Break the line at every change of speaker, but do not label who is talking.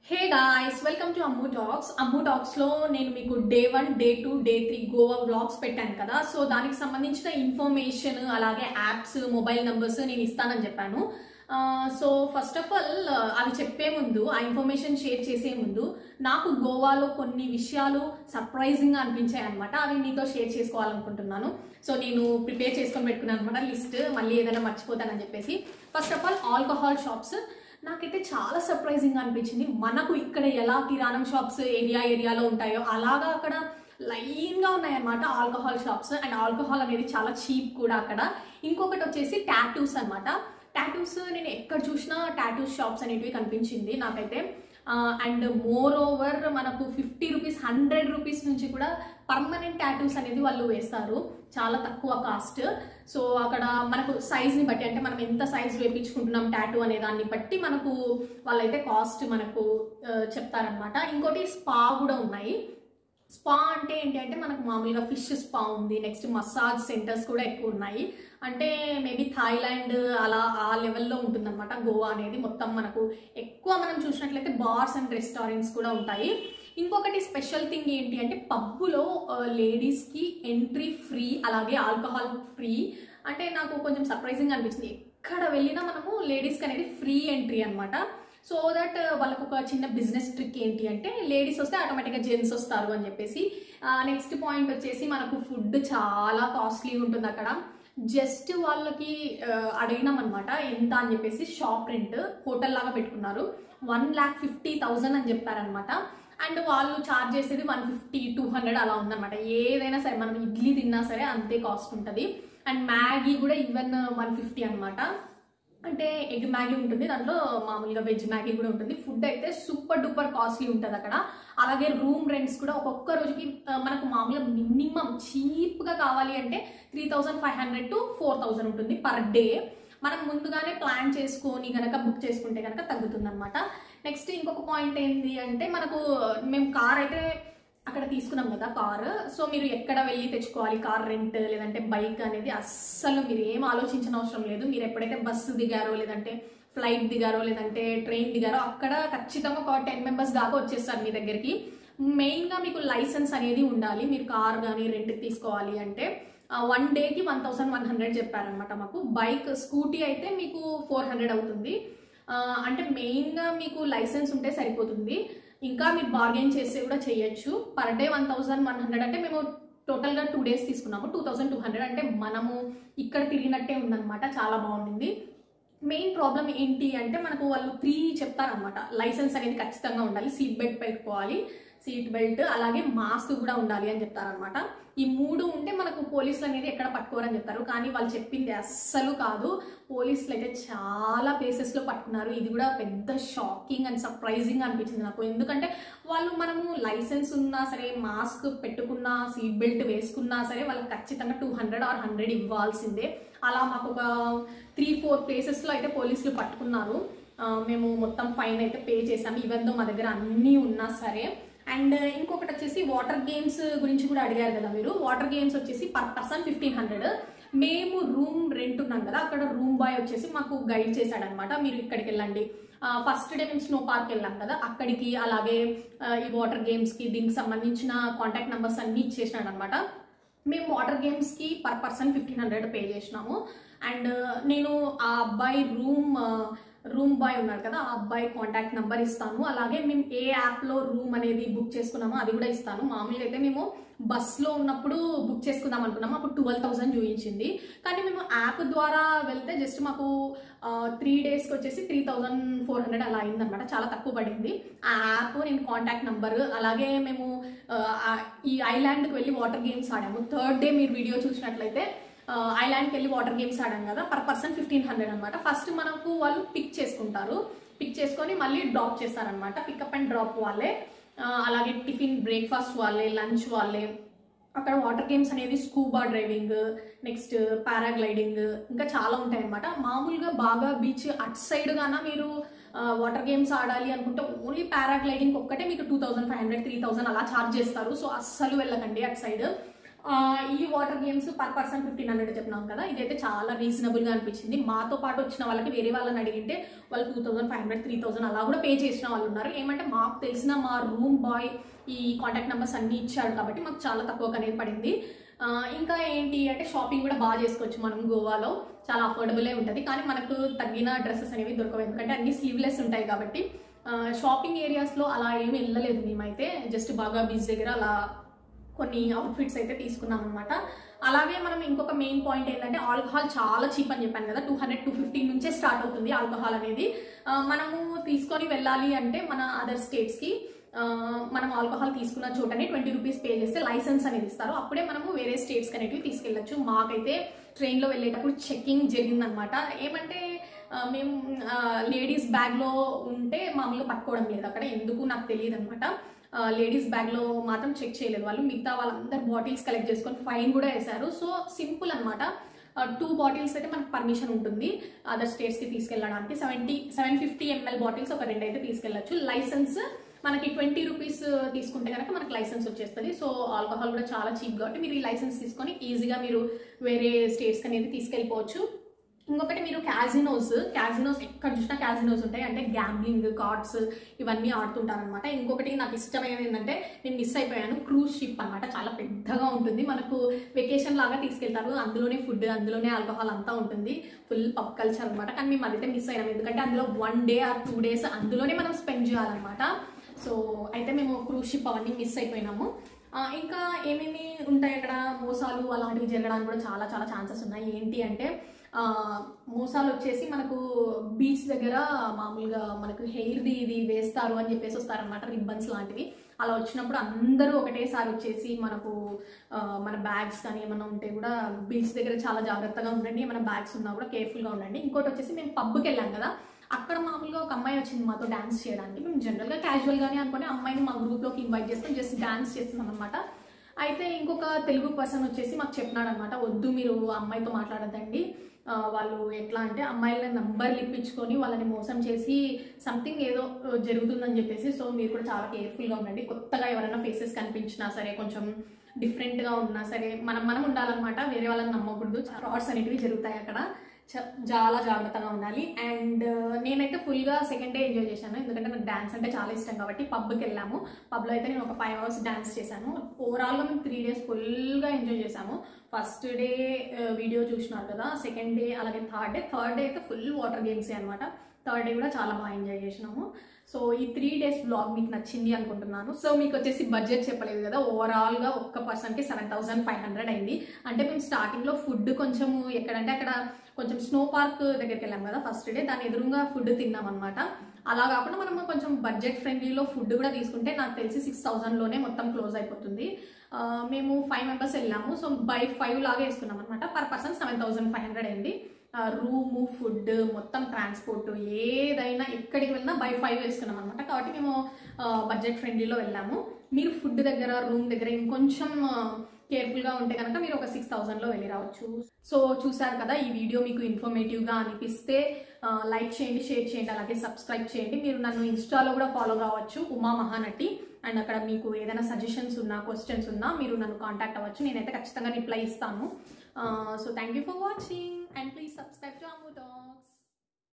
hey guys welcome to Ammu talks Ammu talks లో నేను మీకు day one day two day three Goa vlogs పెట్టాను కదా సో దానికి సంబంధించిన ఇన్ఫర్మేషన్ అలాగే యాప్స్ మొబైల్ నంబర్స్ నేను ఇస్తానని చెప్పాను సో ఫస్ట్ ఆఫ్ ఆల్ అవి చెప్పే ముందు ఆ ఇన్ఫర్మేషన్ షేర్ చేసే ముందు నాకు గోవాలో కొన్ని విషయాలు సర్ప్రైజింగ్ గా అనిపించాయి అనమాట అవి మీతో షేర్ చేసుకోవాలనుకుంటున్నాను సో నేను ప్రిపేర్ చేసుకొని పెట్టుకున్నాను అనమాట లిస్ట్ మళ్ళీ ఏదైనా మర్చిపోతానని చెప్పేసి first of all alcohol shops నాకైతే చాలా సర్ప్రైజింగ్ గా అనిపించింది మనకు ఇక్కడ ఎలా కిరాణం షాప్స్ ఏరియా ఏరియాలో ఉంటాయో అలాగా అక్కడ లైన్ గా ఉన్నాయన్నమాట ఆల్కహాల్ షాప్స్ అండ్ ఆల్కహాల్ అనేది చాలా చీప్ కూడా అక్కడ ఇంకొకటి వచ్చేసి టాటూస్ అన్నమాట టాటూస్ నేను ఎక్కడ చూసినా టాటూస్ షాప్స్ అనేటివి కనిపించింది నాకైతే అండ్ మోర్ ఓవర్ మనకు ఫిఫ్టీ రూపీస్ హండ్రెడ్ రూపీస్ నుంచి కూడా పర్మనెంట్ టాటూస్ అనేది వాళ్ళు వేస్తారు చాలా తక్కువ కాస్ట్ సో అక్కడ మనకు సైజ్ని బట్టి అంటే మనం ఎంత సైజ్ వేపించుకుంటున్నాం టాటూ అనే దాన్ని బట్టి మనకు వాళ్ళైతే కాస్ట్ మనకు ఆ, చెప్తారనమాట ఇంకోటి స్పా కూడా ఉన్నాయి స్పా అంటే ఏంటి అంటే మనకు మామూలుగా ఫిష్ స్పా ఉంది నెక్స్ట్ మసాజ్ సెంటర్స్ కూడా ఎక్కువ ఉన్నాయి అంటే మేబీ థాయిలాండ్ అలా ఆ లెవెల్లో ఉంటుందన్నమాట గోవా అనేది మొత్తం మనకు ఎక్కువ మనం చూసినట్లయితే బార్స్ అండ్ రెస్టారెంట్స్ కూడా ఉంటాయి ఇంకొకటి స్పెషల్ థింగ్ ఏంటి అంటే పబ్బులో లేడీస్కి ఎంట్రీ ఫ్రీ అలాగే ఆల్కహాల్ ఫ్రీ అంటే నాకు కొంచెం సర్ప్రైజింగ్ అనిపించింది ఎక్కడ వెళ్ళినా మనము లేడీస్కి అనేది ఫ్రీ ఎంట్రీ అన్నమాట సో దట్ వాళ్ళకు ఒక చిన్న బిజినెస్ ట్రిక్ ఏంటి అంటే లేడీస్ వస్తే ఆటోమేటిక్గా జెంట్స్ వస్తారు అని చెప్పేసి నెక్స్ట్ పాయింట్ వచ్చేసి మనకు ఫుడ్ చాలా కాస్ట్లీ ఉంటుంది అక్కడ జస్ట్ వాళ్ళకి ఆ, అడిగినాం అనమాట ఎంత అని చెప్పేసి షాప్ రెంట్ హోటల్ లాగా పెట్టుకున్నారు వన్ ల్యాక్ ఫిఫ్టీ థౌజండ్ అని చెప్పారనమాట అండ్ వాళ్ళు చార్జ్ చేసేది వన్ ఫిఫ్టీ టూ హండ్రెడ్ అలా ఉందన్నమాట ఏదైనా సరే మనం ఇడ్లీ తిన్నా సరే అంతే కాస్ట్ ఉంటుంది అండ్ మ్యాగీ కూడా ఈవెన్ వన్ ఫిఫ్టీ అనమాట అంటే ఎగ్ మ్యాగీ ఉంటుంది దాంట్లో మామూలుగా వెజ్ మ్యాగీ కూడా ఉంటుంది ఫుడ్ అయితే సూపర్ డూపర్ కాస్ట్లీ ఉంటుంది అక్కడ అలాగే రూమ్ రెంట్స్ కూడా ఒక్కొక్క రోజుకి ఆ, మనకు మామూలుగా మినిమం చీప్గా కావాలి అంటే three thousand five hundred to four thousand ఉంటుంది పర్ డే మనం ముందుగానే ప్లాన్ చేసుకొని గనక బుక్ చేసుకుంటే కనుక తగ్గుతుంది అనమాట నెక్స్ట్ ఇంకొక పాయింట్ ఏంటి అంటే మనకు మేము కార్ అయితే అక్కడ తీసుకున్నాం కదా కార్ సో మీరు ఎక్కడ వెళ్ళి తెచ్చుకోవాలి కార్ రెంట్ లేదంటే బైక్ అనేది అస్సలు మీరు ఏం ఆలోచించిన అవసరం లేదు మీరు ఎప్పుడైతే బస్సు దిగారో లేదంటే ఫ్లైట్ దిగారో లేదంటే ట్రైన్ దిగారో అక్కడ ఖచ్చితంగా ఒక టెన్ మెంబర్స్ దాకా వచ్చేస్తారు మీ దగ్గరికి మెయిన్గా మీకు లైసెన్స్ అనేది ఉండాలి మీరు కార్ కానీ రెంట్కి తీసుకోవాలి అంటే వన్ డేకి వన్ థౌసండ్ వన్ హండ్రెడ్ చెప్పారనమాట మాకు బైక్ స్కూటీ అయితే మీకు ఫోర్ హండ్రెడ్ అవుతుంది ఆ, అంటే మెయిన్గా మీకు లైసెన్స్ ఉంటే సరిపోతుంది ఇంకా మీరు బార్గెన్ చేస్తే కూడా చేయొచ్చు per day one thousand one hundred అంటే మేము టోటల్గా టూ డేస్ తీసుకున్నాము టూ థౌసండ్ టూ హండ్రెడ్ అంటే మనము ఇక్కడ తిరిగినట్టే ఉందన్నమాట చాలా బాగుండింది మెయిన్ ప్రాబ్లం ఏంటి అంటే మనకు వాళ్ళు త్రీ చెప్తారనమాట లైసెన్స్ అనేది ఖచ్చితంగా ఉండాలి సీట్ బెల్ట్ పెట్టుకోవాలి సీట్ బెల్ట్ అలాగే మాస్క్ కూడా ఉండాలి అని చెప్తారనమాట ఈ మూడు ఉంటే మనకు పోలీసులు అనేది ఎక్కడ పట్టుకోరని చెప్తారు కానీ వాళ్ళు చెప్పింది అస్సలు కాదు పోలీసులు అయితే చాలా ప్లేసెస్లో పట్టుకున్నారు ఇది కూడా పెద్ద షాకింగ్ అండ్ సర్ప్రైజింగ్ అనిపించింది నాకు ఎందుకంటే వాళ్ళు మనము లైసెన్స్ ఉన్నా సరే మాస్క్ పెట్టుకున్నా సీట్ బెల్ట్ వేసుకున్నా సరే వాళ్ళకి ఖచ్చితంగా టూ హండ్రెడ్ ఆర్ హండ్రెడ్ ఇవ్వాల్సిందే అలా మాకు ఒక త్రీ ఫోర్ ప్లేసెస్లో అయితే పోలీసులు పట్టుకున్నారు ఆ, మేము మొత్తం ఫైన్ అయితే పే చేసాము ఈవెన్ దో మా దగ్గర అన్నీ ఉన్నా సరే అండ్ ఇంకొకటి వచ్చేసి వాటర్ గేమ్స్ గురించి కూడా అడిగారు కదా మీరు వాటర్ గేమ్స్ వచ్చేసి పర్ పర్సన్ ఫిఫ్టీన్ హండ్రెడ్ మేము రూమ్ రెంట్ ఉన్నాం కదా అక్కడ రూమ్ బాయ్ వచ్చేసి మాకు గైడ్ చేశాడనమాట మీరు ఇక్కడికి వెళ్ళండి ఫస్ట్ డే మేము స్నో పార్క్ వెళ్ళాం కదా అక్కడికి అలాగే ఆ, ఈ వాటర్ గేమ్స్కి దీనికి సంబంధించిన కాంటాక్ట్ నెంబర్స్ అన్ని ఇచ్చేసినాడు అనమాట మేము వాటర్ గేమ్స్కి per person fifteen hundred pay చేసినాము అండ్ నేను ఆ అబ్బాయి రూమ్ రూమ్ బాయ్ ఉన్నాడు కదా ఆ అబ్బాయి కాంటాక్ట్ నెంబర్ ఇస్తాను అలాగే మేము ఏ యాప్లో రూమ్ అనేది బుక్ చేసుకున్నామో అది కూడా ఇస్తాను మామూలుగా అయితే మేము బస్లో ఉన్నప్పుడు బుక్ చేసుకుందాం అనుకున్నాము అప్పుడు ట్వెల్వ్ థౌసండ్ చూపించింది కానీ మేము యాప్ ద్వారా వెళ్తే జస్ట్ మాకు త్రీ డేస్కి వచ్చేసి త్రీ థౌజండ్ ఫోర్ హండ్రెడ్ అలా అయిందనమాట చాలా తక్కువ పడింది ఆ యాప్ నేను కాంటాక్ట్ నెంబర్ అలాగే మేము ఆ, ఆ, ఈ ఐలాండ్కి వెళ్ళి వాటర్ గేమ్స్ ఆడాము థర్డ్ డే మీరు వీడియో చూసినట్లయితే ఆ, ఐలాండ్కి వెళ్ళి వాటర్ గేమ్స్ ఆడాం కదా పర్ పర్సన్ ఫిఫ్టీన్ హండ్రెడ్ అనమాట ఫస్ట్ మనకు వాళ్ళు పిక్ చేసుకుంటారు పిక్ చేసుకొని మళ్ళీ డ్రాప్ చేస్తారనమాట పికప్ అండ్ డ్రాప్ వాళ్ళే ఆ, అలాగే టిఫిన్ బ్రేక్ఫాస్ట్ వాళ్ళే లంచ్ వాళ్ళే అక్కడ వాటర్ గేమ్స్ అనేది స్కూబా డ్రైవింగ్ నెక్స్ట్ పారాగ్లైడింగ్ ఇంకా చాలా ఉంటాయి అనమాట మామూలుగా బాగా బీచ్ అట్ సైడ్ గాన మీరు వాటర్ గేమ్స్ ఆడాలి అనుకుంటే ఓన్లీ పారాగ్లైడింగ్ ఒక్కటే మీకు two thousand five hundred three thousand అలా ఛార్జ్ చేస్తారు సో అస్సలు వెళ్ళకండి అటు సైడ్ ఆ, ఈ water games per person fifteen hundred చెప్పినాం కదా ఇదైతే చాలా రీజనబుల్ గా అనిపించింది మాతో పాటు వచ్చిన వాళ్ళకి వేరే వాళ్ళని అడిగింటే వాళ్ళు two thousand five hundred three thousand అలా కూడా పే చేసిన వాళ్ళు ఉన్నారు ఏమంటే మాకు తెలిసిన మా రూమ్ బాయ్ ఈ కాంటాక్ట్ నెంబర్స్ అన్ని ఇచ్చాడు కాబట్టి మాకు చాలా తక్కువ అనేది పడింది ఆ, ఇంకా ఏంటి అంటే షాపింగ్ కూడా బాగా చేసుకోవచ్చు మనం గోవాలో చాలా అఫోర్డబులే ఉంటుంది కానీ మనకు తగ్గిన డ్రెస్సెస్ అనేవి దొరకవు ఎందుకంటే అన్ని స్లీవ్లెస్ ఉంటాయి కాబట్టి ఆ, షాపింగ్ ఏరియాస్లో అలా ఏమీ వెళ్ళలేదు మేమైతే జస్ట్ బాగా బీచ్ దగ్గర అలా కొన్ని అవుట్ఫిట్స్ అయితే తీసుకున్నాం అనమాట అలాగే మనం ఇంకొక మెయిన్ పాయింట్ ఏంటంటే ఆల్కహాల్ చాలా చీప్ అని చెప్పాను కదా టూ హండ్రెడ్ టూ ఫిఫ్టీ నుంచే స్టార్ట్ అవుతుంది ఆల్కహాల్ అనేది ఆ, మనము తీసుకొని వెళ్ళాలి అంటే మన అదర్ స్టేట్స్కి మనం ఆల్కహాల్ తీసుకున్న చోటనే ట్వంటీ రూపీస్ పే చేస్తే లైసెన్స్ అనేది ఇస్తారు అప్పుడే మనము వేరే స్టేట్స్కి అనేటివి తీసుకెళ్ళచ్చు మాకైతే ట్రైన్లో వెళ్ళేటప్పుడు చెక్కింగ్ జరిగిందనమాట ఏమంటే ఆ, మేము లేడీస్ బ్యాగ్లో ఉంటే మామూలుగా పట్టుకోవడం లేదు అక్కడ ఎందుకు నాకు తెలియదు అనమాట లేడీస్ బ్యాగ్లో మాత్రం చెక్ చేయలేదు వాళ్ళు మిగతా వాళ్ళందరూ బాటిల్స్ కలెక్ట్ చేసుకొని ఫైన్ కూడా వేశారు సో సింపుల్ అనమాట టూ బాటిల్స్ అయితే మనకు పర్మిషన్ ఉంటుంది అదర్ స్టేట్స్కి తీసుకెళ్ళడానికి seventy seven fifty ML bottles ఒక రెండు అయితే తీసుకెళ్ళచ్చు లైసెన్స్ మనకి ట్వంటీ రూపీస్ తీసుకుంటే కనుక మనకి లైసెన్స్ వచ్చేస్తుంది సో ఆల్కహాల్ కూడా చాలా చీప్ కాబట్టి మీరు ఈ లైసెన్స్ తీసుకొని ఈజీగా మీరు వేరే స్టేట్స్కి అనేది తీసుకెళ్ళిపోవచ్చు ఇంకొకటి మీరు క్యాజినోస్ క్యాజినోస్ ఎక్కడ చూసినా క్యాజినోస్ ఉంటాయి అంటే గ్యాంబ్లింగ్ కార్డ్స్ ఇవన్నీ ఆడుతుంటారనమాట ఇంకొకటి నాకు ఇష్టమైనది ఏంటంటే నేను మిస్ అయిపోయాను క్రూజ్ షిప్ అనమాట చాలా పెద్దగా ఉంటుంది మనకు వెకేషన్ లాగా తీసుకెళ్తారు అందులోనే ఫుడ్ అందులోనే ఆల్కహాల్ అంతా ఉంటుంది ఫుల్ పబ్ కల్చర్ అనమాట కానీ మేము అదైతే మిస్ అయినాం ఎందుకంటే అందులో one day or two days అందులోనే మనం స్పెండ్ చేయాలన్నమాట సో అయితే మేము క్రూజ్ షిప్ అవన్నీ మిస్ అయిపోయినాము ఆ, ఇంకా ఏమేమి ఉంటాయి అక్కడ మోసాలు అలాంటివి జరగడానికి కూడా చాలా చాలా ఛాన్సెస్ ఉన్నాయి ఏంటి అంటే ఆ, మోసాలు వచ్చేసి మనకు బీచ్ దగ్గర మామూలుగా మనకు హెయిర్ది ఇది వేస్తారు అని చెప్పేసి వస్తారనమాట రిబ్బన్స్ లాంటివి అలా వచ్చినప్పుడు అందరూ ఒకటేసారి వచ్చేసి మనకు ఆ, మన బ్యాగ్స్ కానీ ఏమైనా ఉంటే కూడా బీచ్ దగ్గర చాలా జాగ్రత్తగా ఉండండి ఏమైనా బ్యాగ్స్ ఉన్నా కూడా కేర్ఫుల్గా ఉండండి ఇంకోటి వచ్చేసి మేము పబ్కి వెళ్ళాం కదా అక్కడ మామూలుగా ఒక అమ్మాయి వచ్చింది మాతో డాన్స్ చేయడానికి మేము జనరల్గా క్యాజువల్గానే అనుకుని అమ్మాయిని మా గ్రూప్లోకి ఇన్వైట్ చేస్తాం జస్ట్ డాన్స్ చేస్తున్నాం అనమాట అయితే ఇంకొక తెలుగు పర్సన్ వచ్చేసి మాకు చెప్పినాడు అనమాట వద్దు మీరు ఆ అమ్మాయితో మాట్లాడద్దండి ఆ, వాళ్ళు ఎట్లా అంటే అమ్మాయిల నంబర్లు ఇప్పించుకొని వాళ్ళని మోసం చేసి సంథింగ్ ఏదో ఆ, జరుగుతుందని చెప్పేసి సో మీరు కూడా చాలా కేర్ఫుల్గా ఉండండి కొత్తగా ఎవరైనా ఫేసెస్ కనిపించినా సరే కొంచెం డిఫరెంట్గా ఉన్నా సరే మనం మనం ఉండాలన్నమాట వేరే వాళ్ళని నమ్మకూడదు ఫ్రాడ్స్ అనేటివి జరుగుతాయి అక్కడ చ- చాలా జాగ్రత్తగా ఉండాలి అండ్ నేనైతే ఫుల్గా సెకండ్ డే ఎంజాయ్ చేశాను ఎందుకంటే నాకు డాన్స్ అంటే చాలా ఇష్టం కాబట్టి పబ్కి వెళ్ళాము పబ్లో అయితే నేను ఒక ఫైవ్ అవర్స్ డాన్స్ చేశాను ఓవరాల్గా మేము త్రీ డేస్ ఫుల్గా ఎంజాయ్ చేశాము ఫస్ట్ డే వీడియో చూసినారు కదా సెకండ్ డే అలాగే థర్డ్ డే థర్డ్ డే అయితే ఫుల్ వాటర్ గేమ్సే అనమాట థర్డ్ డే కూడా చాలా బాగా ఎంజాయ్ చేసినాము సో ఈ త్రీ డేస్ బ్లాగ్ మీకు నచ్చింది అనుకుంటున్నాను సో మీకు వచ్చేసి బడ్జెట్ చెప్పలేదు కదా ఓవరాల్గా ఒక్క పర్సన్కి సెవెన్ థౌసండ్ ఫైవ్ హండ్రెడ్ అయింది అంటే మేము స్టార్టింగ్లో ఫుడ్ కొంచెం ఎక్కడంటే అక్కడ కొంచెం స్నో పార్క్ దగ్గరికి వెళ్ళాం కదా ఫస్ట్ డే దాని ఎదురుగా ఫుడ్ తిన్నాం అనమాట అలా కాకుండా మనం కొంచెం బడ్జెట్ ఫ్రెండ్లీలో ఫుడ్ కూడా తీసుకుంటే నాకు తెలిసి సిక్స్ థౌసండ్లోనే మొత్తం క్లోజ్ అయిపోతుంది ఆ, మేము ఫైవ్ మెంబర్స్ వెళ్ళాము సో బై ఫైవ్ లాగా వేసుకున్నాం అనమాట per person seven thousand five hundred అయింది రూము ఫుడ్ మొత్తం ట్రాన్స్పోర్ట్ ఏదైనా ఎక్కడికి వెళ్ళినా బై ఫైవ్ వేసుకున్నాం అనమాట కాబట్టి మేము బడ్జెట్ ఫ్రెండ్లీలో వెళ్ళాము మీరు ఫుడ్ దగ్గర రూమ్ దగ్గర ఇంకొంచెం కేర్ఫుల్గా ఉంటే కనుక మీరు ఒక సిక్స్ థౌసండ్లో వెళ్ళి రావచ్చు సో చూసారు కదా ఈ వీడియో మీకు ఇన్ఫర్మేటివ్గా అనిపిస్తే లైక్ చేయండి షేర్ చేయండి అలాగే సబ్స్క్రైబ్ చేయండి మీరు నన్ను ఇన్స్టాలో కూడా ఫాలో కావచ్చు ఉమా మహానటి అండ్ అక్కడ మీకు ఏదైనా సజెషన్స్ ఉన్నా క్వశ్చన్స్ ఉన్నా మీరు నన్ను కాంటాక్ట్ అవ్వచ్చు నేనైతే ఖచ్చితంగా రిప్లై ఇస్తాను so thank you for watching and please subscribe to Ammu talks